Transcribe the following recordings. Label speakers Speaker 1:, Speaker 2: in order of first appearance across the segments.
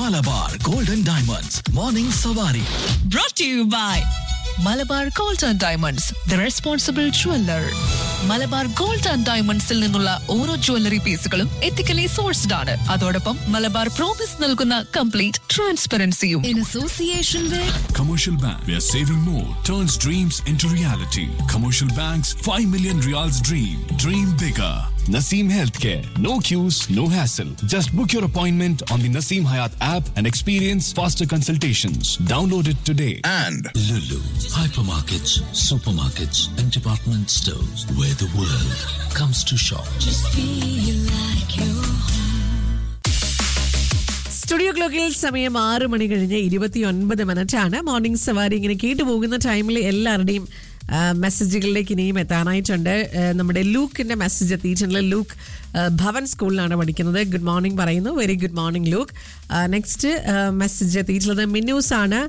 Speaker 1: Malabar golden diamonds morning സവാരി
Speaker 2: brought to you by Malabar gold and diamonds the responsible jeweller Malabar gold and ഡയമണ്ട്സിൽ നിന്നുള്ള ഓരോ jewellery പീസുകളും ethically sourced ആണ് അതോടൊപ്പം മലബാർ പ്രോമിസ് നൽകുന്ന കംപ്ലീറ്റ് ട്രാൻസ്പെറൻസിയും in association with
Speaker 3: Commercial Bank, where saving more turns dreams into reality. Commercial Bank's 5 million reals dream. Dream bigger. Naseem Healthcare. No queues, no hassle. Just book your appointment on the Naseem Hayat app and experience faster consultations. Download it today.
Speaker 1: and
Speaker 4: Lulu, hypermarkets, supermarkets, and department stores where the world comes to shop.
Speaker 5: Studio ക്ലോക്കിൽ സമയം ആറ് മണി കഴിഞ്ഞ് ഇരുപത്തി ഒൻപത് minute ആണ് morning സവാരി ഇങ്ങനെ കേട്ടു പോകുന്ന ടൈമിൽ എല്ലാവരുടെയും ആ, മെസ്സേജുകളിലേക്ക് ഇനിയും എത്താനായിട്ടുണ്ട് ആ, നമ്മുടെ ലൂക്കിന്റെ മെസ്സേജ് എത്തിയിട്ടുണ്ട് ലൂക്ക് ആ, ഭവൻ സ്കൂളിലാണ് പഠിക്കുന്നത് ഗുഡ് മോർണിംഗ് പറയുന്നു very good morning Luke next message എത്തിയിട്ടുള്ളത് മിന്നൂസ് ആണ്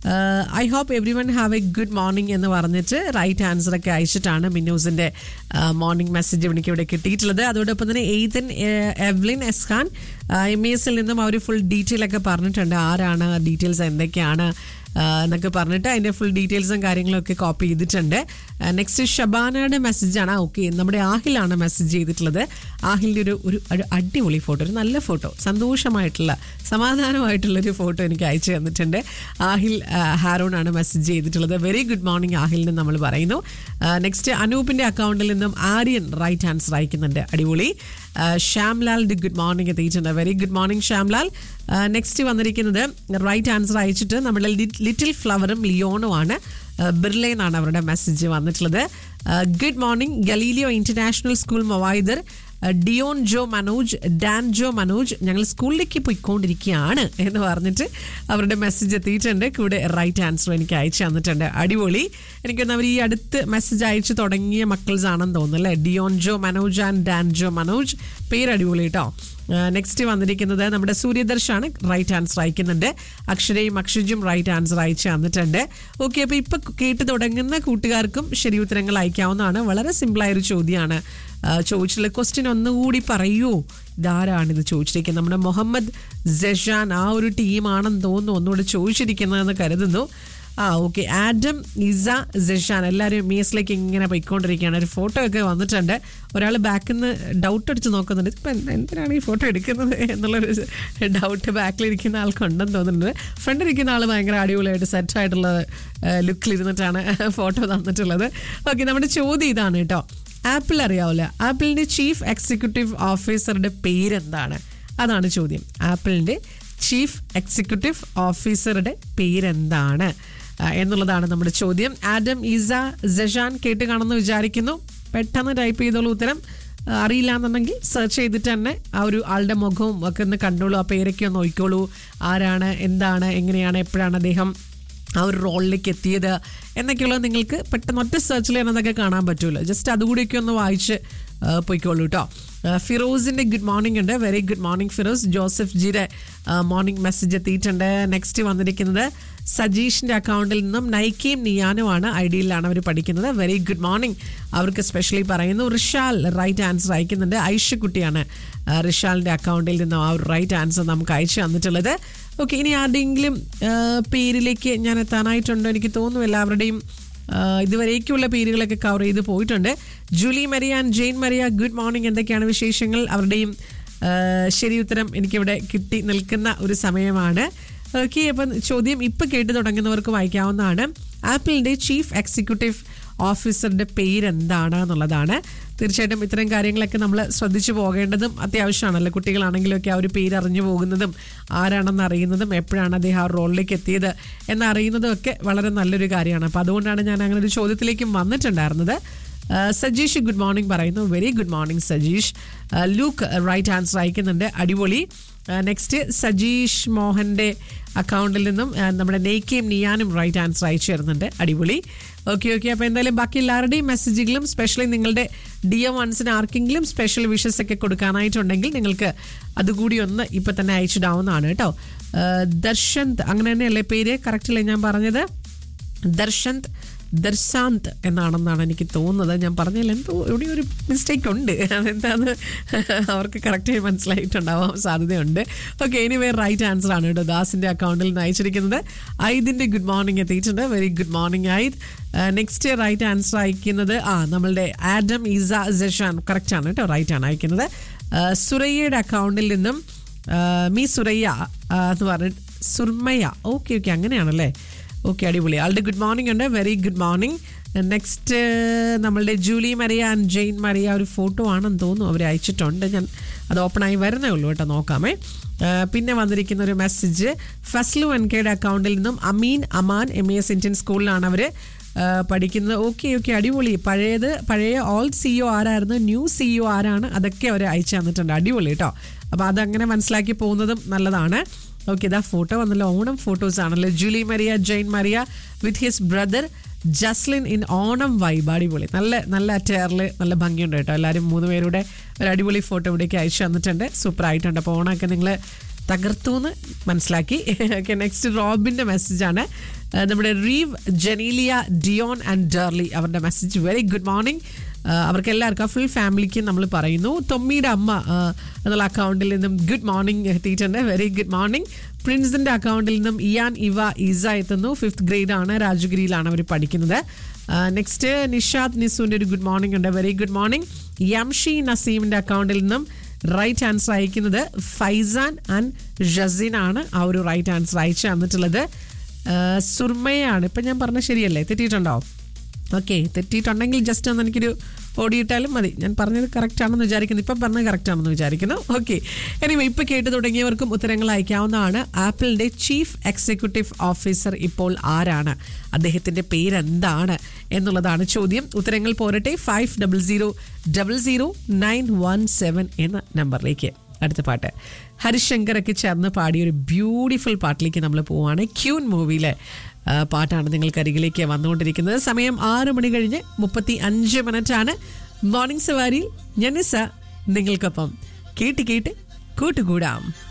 Speaker 5: I hope everyone have a good morning എന്ന് പറഞ്ഞിട്ട് റൈറ്റ് ആൻസർ ഒക്കെ അയച്ചിട്ടാണ് മിന്നൂസിന്റെ മോർണിംഗ് മെസ്സേജ് എനിക്ക് ഇവിടെ കിട്ടിയിട്ടുള്ളത് അതോടൊപ്പം തന്നെ എയ്തൻ എവ്ലിൻ എസ്ഖാൻ എം എസിൽ നിന്നും അവർ ഫുൾ ഡീറ്റെയിൽ ഒക്കെ പറഞ്ഞിട്ടുണ്ട് ആരാണ് ഡീറ്റെയിൽസ് എന്തൊക്കെയാണ് ആ, എന്നൊക്കെ പറഞ്ഞിട്ട് അതിന്റെ ഫുൾ ഡീറ്റെയിൽസും കാര്യങ്ങളും ഒക്കെ കോപ്പി ചെയ്തിട്ടുണ്ട് നെക്സ്റ്റ് ഷബാനയുടെ മെസ്സേജാണ് ഓക്കെ നമ്മുടെ ആഹിലാണ് മെസ്സേജ് ചെയ്തിട്ടുള്ളത് ആഹിലിൻ്റെ ഒരു ഒരു ഒരു അടിപൊളി ഫോട്ടോ ഒരു നല്ല ഫോട്ടോ സന്തോഷമായിട്ടുള്ള സമാധാനമായിട്ടുള്ള ഒരു ഫോട്ടോ എനിക്ക് അയച്ചു തന്നിട്ടുണ്ട് ആഹിൽ ആ, ഹാരോൺ ആണ് മെസ്സേജ് ചെയ്തിട്ടുള്ളത് വെരി ഗുഡ് മോർണിംഗ് ആഹിലിന് നമ്മൾ പറയുന്നു നെക്സ്റ്റ് അനൂപിന്റെ അക്കൗണ്ടിൽ നിന്നും ആര്യൻ റൈറ്റ് ആൻസർ അയക്കുന്നുണ്ട് അടിപൊളി ആ, ശ്യാംലാലിന്റെ ഗുഡ് മോർണിംഗ് എത്തിയിട്ടുണ്ട് very good morning Shyamlal next വന്നിരിക്കുന്നത് റൈറ്റ് ആൻസർ അയച്ചിട്ട് നമ്മുടെ ലിറ്റിൽ ഫ്ലവറും ലിയോണും ആണ് ബിർല എന്നാണ് അവരുടെ മെസ്സേജ് വന്നിട്ടുള്ളത് good morning Galileo international school മൊവൈദർ Dion Jo Manoj Dan Jo Manoj ഞങ്ങൾ സ്കൂളിലേക്ക് പോയിക്കൊണ്ടിരിക്കുകയാണ് എന്ന് പറഞ്ഞിട്ട് അവരുടെ മെസ്സേജ് എത്തിയിട്ടുണ്ട് കൂടെ റൈറ്റ് ആൻസർ എനിക്ക് അയച്ചു തന്നിട്ടുണ്ട് അടിപൊളി എനിക്കൊന്ന് അവർ ഈ അടുത്ത് മെസ്സേജ് അയച്ചു തുടങ്ങിയ മക്കൾസ് ആണെന്ന് തോന്നുന്നു അല്ലേ Dion Jo Manoj and Dan Jo Manoj പേര് അടിപൊളി കേട്ടോ നെക്സ്റ്റ് വന്നിരിക്കുന്നത് നമ്മുടെ സൂര്യദർശാണ് റൈറ്റ് ആൻസർ അയക്കുന്നുണ്ട് അക്ഷരയും അക്ഷജും റൈറ്റ് ആൻസർ അയച്ചു തന്നിട്ടുണ്ട് ഓക്കെ അപ്പോൾ ഇപ്പൊ കേട്ട് തുടങ്ങുന്ന കൂട്ടുകാർക്കും ശരി ഉത്തരങ്ങൾ അയക്കാവുന്നതാണ് വളരെ സിമ്പിളായ ഒരു ചോദ്യമാണ് ആ, ചോദിച്ചിട്ടുള്ള ക്വസ്റ്റ്യൻ ഒന്നുകൂടി പറയൂ ഇതാരാണ് ഇത് ചോദിച്ചിരിക്കുന്നത് നമ്മുടെ മുഹമ്മദ് ജഷാൻ ആ ഒരു ടീമാണെന്ന് തോന്നുന്നു ഒന്നുകൂടി ചോദിച്ചിരിക്കുന്നതെന്ന് കരുതുന്നു ആ ഓക്കെ ആഡം ഇസ ജഷാൻ എല്ലാവരും മീസിലേക്ക് ഇങ്ങനെ പോയിക്കൊണ്ടിരിക്കുകയാണ് ഒരു ഫോട്ടോ ഒക്കെ വന്നിട്ടുണ്ട് ഒരാൾ ബാക്കിൽ നിന്ന് ഡൗട്ട് അടിച്ച് നോക്കുന്നുണ്ട് ഇപ്പം എന്തിനാണ് ഈ ഫോട്ടോ എടുക്കുന്നത് എന്നുള്ളൊരു ഡൗട്ട് ബാക്കിലിരിക്കുന്ന ആൾക്കുണ്ടെന്ന് തോന്നുന്നുണ്ട് ഫ്രണ്ടിലിരിക്കുന്ന ആൾ ഭയങ്കര അടിപൊളിയായിട്ട് സെറ്റായിട്ടുള്ള ലുക്കിലിരുന്നിട്ടാണ് ഫോട്ടോ തന്നിട്ടുള്ളത് ഓക്കെ നമ്മുടെ ചോദ്യം ഇതാണ് കേട്ടോ ആപ്പിൾ അറിയാവില്ല ആപ്പിളിൻ്റെ ചീഫ് എക്സിക്യൂട്ടീവ് ഓഫീസറുടെ പേരെന്താണ് അതാണ് ചോദ്യം ആപ്പിളിൻ്റെ ചീഫ് എക്സിക്യൂട്ടീവ് ഓഫീസറുടെ പേരെന്താണ് ആ, എന്നുള്ളതാണ് നമ്മുടെ ചോദ്യം ആഡം ഈസ ജഷാൻ കേട്ട് കാണുമെന്ന് വിചാരിക്കുന്നു പെട്ടെന്ന് ടൈപ്പ് ചെയ്തോളൂ ഉത്തരം ആ, അറിയില്ല എന്നുണ്ടെങ്കിൽ സെർച്ച് ചെയ്തിട്ട് തന്നെ ആ ഒരു ആളുടെ മുഖവും ഒക്കെ ഒന്ന് കണ്ടോളൂ ആ പേരൊക്കെ ഒന്ന് നോക്കിക്കോളൂ ആരാണ് എന്താണ് എങ്ങനെയാണ് എപ്പോഴാണ് അദ്ദേഹം ആ ഒരു റോളിലേക്ക് എത്തിയത് എന്നൊക്കെയുള്ളത് നിങ്ങൾക്ക് പെട്ടെന്ന് ഒറ്റ സെർച്ചിൽ എന്നതൊക്കെ കാണാൻ പറ്റുമല്ലോ ജസ്റ്റ് അതുകൂടിയൊക്കെ ഒന്ന് വായിച്ച് ആ, പോയിക്കോളൂ കേട്ടോ ആ, ഫിറോസിന്റെ ഗുഡ് മോർണിംഗ് ഉണ്ട് very good morning Firoz Joseph ജിയുടെ മോർണിംഗ് മെസ്സേജ് എത്തിയിട്ടുണ്ട് നെക്സ്റ്റ് വന്നിരിക്കുന്നത് സജീഷിന്റെ അക്കൗണ്ടിൽ നിന്നും നൈക്കയും നിയാനുമാണ് ഐ ഡിയിലാണ് അവർ പഠിക്കുന്നത് വെരി ഗുഡ് മോർണിംഗ് അവർക്ക് സ്പെഷ്യലി പറയുന്നു റിഷാൽ റൈറ്റ് ആൻസർ അയക്കുന്നുണ്ട് ഐഷക്കുട്ടിയാണ് ആ, റിഷാലിന്റെ അക്കൗണ്ടിൽ നിന്നും ആ ഒരു റൈറ്റ് ആൻസർ നമുക്ക് അയച്ചു തന്നിട്ടുള്ളത് ഓക്കെ ഇനി ആരുടെയെങ്കിലും ആ, പേരിലേക്ക് ഞാൻ എത്താനായിട്ടുണ്ടോ എനിക്ക് തോന്നുന്നു എല്ലാവരുടെയും ആ, ഇതുവരേക്കുള്ള പേരുകളൊക്കെ കവർ ചെയ്ത് പോയിട്ടുണ്ട് Julie Maria and Jane Maria good morning എന്തൊക്കെയാണ് വിശേഷങ്ങൾ അവരുടെയും ആ, ശരി ഉത്തരം എനിക്കിവിടെ കിട്ടി നിൽക്കുന്ന ഒരു സമയമാണ് ഓക്കെ അപ്പം ചോദ്യം ഇപ്പം കേട്ട് തുടങ്ങുന്നവർക്ക് വായിക്കാവുന്നതാണ് ആപ്പിളിൻ്റെ ചീഫ് എക്സിക്യൂട്ടീവ് ഓഫീസറുടെ പേരെന്താണ് എന്നുള്ളതാണ് തീർച്ചയായിട്ടും ഇത്തരം കാര്യങ്ങളൊക്കെ നമ്മൾ ശ്രദ്ധിച്ചു പോകേണ്ടതും അത്യാവശ്യമാണല്ലോ കുട്ടികളാണെങ്കിലും ഒക്കെ ആ ഒരു പേര് അറിഞ്ഞു പോകുന്നതും ആരാണെന്ന് അറിയുന്നതും എപ്പോഴാണ് അദ്ദേഹം ആ റോളിലേക്ക് എത്തിയത് എന്നറിയുന്നതും ഒക്കെ വളരെ നല്ലൊരു കാര്യമാണ് അപ്പോൾ അതുകൊണ്ടാണ് ഞാൻ അങ്ങനെ ഒരു ചോദ്യത്തിലേക്കും വന്നിട്ടുണ്ടായിരുന്നത് ആ, സജീഷ് ഗുഡ് മോർണിംഗ് പറയുന്നു വെരി ഗുഡ് മോർണിംഗ് സജീഷ് ആ, ലൂക്ക് റൈറ്റ് ആൻസർ അയക്കുന്നുണ്ട് അടിപൊളി നെക്സ്റ്റ് സജീഷ് മോഹന്റെ അക്കൗണ്ടിൽ നിന്നും ആ, നമ്മുടെ നെയ്ക്കയും നിയാനും റൈറ്റ് ആൻസർ അയച്ചു തരുന്നുണ്ട് അടിപൊളി ഓക്കെ ഓക്കെ അപ്പോൾ എന്തായാലും ബാക്കി എല്ലാവരുടെയും മെസ്സേജുകളും സ്പെഷ്യലി നിങ്ങളുടെ ഡി എം വൺസിന് ആർക്കെങ്കിലും സ്പെഷ്യൽ വിഷസ് ഒക്കെ കൊടുക്കാനായിട്ടുണ്ടെങ്കിൽ നിങ്ങൾക്ക് അതുകൂടി ഒന്ന് ഇപ്പം തന്നെ അയച്ചിടാവുന്നതാണ് കേട്ടോ ആ, ദർശന്ത് അങ്ങനെ തന്നെയല്ലേ പേര് കറക്റ്റല്ലേ ഞാൻ പറഞ്ഞത് ദർശന്ത് ദർശാന്ത് എന്നാണെന്നാണ് എനിക്ക് തോന്നുന്നത് ഞാൻ പറഞ്ഞതിൽ എന്തോ ഇവിടെ ഒരു മിസ്റ്റേക്ക് ഉണ്ട് അതെന്താന്ന് അവർക്ക് കറക്റ്റ് മനസ്സിലായിട്ടുണ്ടാവാൻ സാധ്യതയുണ്ട് ഓക്കെ എനിവേ റൈറ്റ് ആൻസർ ആണ് കേട്ടോ ദാസിന്റെ അക്കൗണ്ടിൽ നിന്ന് അയച്ചിരിക്കുന്നത് ഐദിന്റെ ഗുഡ് മോർണിംഗ് എത്തിയിട്ടുണ്ട് very good morning Aid next right answer അയക്കുന്നത് ആ നമ്മളുടെ ആഡം ഇസ ജഷാൻ കറക്റ്റ് ആണ് കേട്ടോ റൈറ്റ് ആണ് അയക്കുന്നത് ആ, സുറയ്യയുടെ അക്കൗണ്ടിൽ നിന്നും ആ, മീ സുറയ്യ ആ, എന്ന് പറഞ്ഞിട്ട് സുർമയ ഓക്കെ ഓക്കെ അങ്ങനെയാണല്ലേ ഓക്കെ അടിപൊളി ആളുടെ ഗുഡ് മോർണിംഗ് ഉണ്ട് വെരി ഗുഡ് മോർണിംഗ് നെക്സ്റ്റ് നമ്മളുടെ Julie Maria and Jane Maria ഒരു ഫോട്ടോ ആണെന്ന് തോന്നുന്നു അവർ അയച്ചിട്ടുണ്ട് ഞാൻ അത് ഓപ്പൺ ആയി വരുന്നേ ഉള്ളൂ കേട്ടോ നോക്കാമേ ആ, പിന്നെ വന്നിരിക്കുന്ന ഒരു മെസ്സേജ് ഫസ്ലു എൻ കെയുടെ അക്കൗണ്ടിൽ നിന്നും Ameen Aman M A S Indian സ്കൂളിലാണ് അവർ പഠിക്കുന്നത് ഓക്കെ ഓക്കെ അടിപൊളി പഴയത് പഴയ ഓൾ സിഇഒ ആരായിരുന്നു ന്യൂ സിഇഒ ആരാണ് അതൊക്കെ അവർ അയച്ചു തന്നിട്ടുണ്ട് അടിപൊളി കേട്ടോ അപ്പോൾ അതങ്ങനെ മനസ്സിലാക്കി പോകുന്നതും നല്ലതാണ് ഓക്കെ ഇതാ ഫോട്ടോ വന്നല്ലോ ഓണം ഫോട്ടോസ് ആണല്ലോ Julie Maria Jane Maria with his brother Jaslin in Onam vibe അടിപൊളി നല്ല നല്ല അറ്റയറിൽ നല്ല ഭംഗിയുണ്ട് കേട്ടോ എല്ലാവരും മൂന്ന് പേരുടെ ഒരു അടിപൊളി ഫോട്ടോ ഇവിടേക്ക് അയച്ചു തന്നിട്ടുണ്ട് സൂപ്പർ ആയിട്ടുണ്ട് അപ്പോൾ ഓണമൊക്കെ നിങ്ങൾ തകർത്തു എന്ന് മനസ്സിലാക്കി ഓക്കെ നെക്സ്റ്റ് റോബിൻ്റെ മെസ്സേജാണ് നമ്മുടെ Reeve Genelia Dion and Darley അവരുടെ മെസ്സേജ് വെരി ഗുഡ് മോർണിംഗ് അവർക്ക് എല്ലാവർക്കും ഫുൾ ഫാമിലിക്ക് നമ്മൾ പറയുന്നു തൊമ്മിയുടെ അമ്മ ആ, എന്നുള്ള അക്കൗണ്ടിൽ നിന്നും ഗുഡ് മോർണിംഗ് എത്തിയിട്ടുണ്ട് വെരി ഗുഡ് മോർണിംഗ് പ്രിൻസിന്റെ അക്കൗണ്ടിൽ നിന്നും ഇയാൻ ഇവ ഈസ എത്തുന്നു ഫിഫ്ത്ത് ഗ്രേഡ് ആണ് രാജഗിരിയിലാണ് അവർ പഠിക്കുന്നത് നെക്സ്റ്റ് നിഷാദ് നിസുവിന്റെ ഒരു ഗുഡ് മോർണിംഗ് ഉണ്ട് വെരി ഗുഡ് മോർണിംഗ് യംഷി നസീമിന്റെ അക്കൗണ്ടിൽ നിന്നും റൈറ്റ് ആൻസർ അയക്കുന്നത് ഫൈസാൻ ആൻഡ് ജസീൻ ആണ് ആ ഒരു റൈറ്റ് ആൻസർ അയച്ചു തന്നിട്ടുള്ളത് ആ, സുർമയാണ് ഇപ്പം ഞാൻ പറഞ്ഞ ശരിയല്ലേ തെറ്റിയിട്ടുണ്ടോ ഓക്കെ തെറ്റിയിട്ടുണ്ടെങ്കിൽ ജസ്റ്റ് ഒന്ന് എനിക്കൊരു ഓടിയിട്ടാലും മതി ഞാൻ പറഞ്ഞത് കറക്റ്റ് ആണെന്ന് വിചാരിക്കുന്നു ഇപ്പം പറഞ്ഞത് കറക്റ്റ് ആണെന്ന് വിചാരിക്കുന്നു ഓക്കെ എനിവേ ഇപ്പം കേട്ട് തുടങ്ങിയവർക്കും ഉത്തരങ്ങൾ അയക്കാവുന്നതാണ് ആപ്പിളിൻ്റെ ചീഫ് എക്സിക്യൂട്ടീവ് ഓഫീസർ ഇപ്പോൾ ആരാണ് അദ്ദേഹത്തിൻ്റെ പേരെന്താണ് എന്നുള്ളതാണ് ചോദ്യം ഉത്തരങ്ങൾ പോരട്ടെ five double zero double zero nine one seven എന്ന നമ്പറിലേക്ക് അടുത്ത പാട്ട് ഹരിശങ്കറൊക്കെ ചേർന്ന് പാടിയ ഒരു ബ്യൂട്ടിഫുൾ പാട്ടിലേക്ക് നമ്മൾ പോവാണ് ക്യൂൻ മൂവിയിലെ ആ, പാട്ടാണ് നിങ്ങൾക്ക് അരികിലേക്ക് വന്നുകൊണ്ടിരിക്കുന്നത് സമയം ആറ് മണി കഴിഞ്ഞ് മുപ്പത്തി അഞ്ച് മിനിറ്റ് ആണ് മോർണിംഗ് സവാരി ഞനിസ നിങ്ങൾക്കൊപ്പം കേട്ട് കേട്ട് കൂട്ടുകൂടാം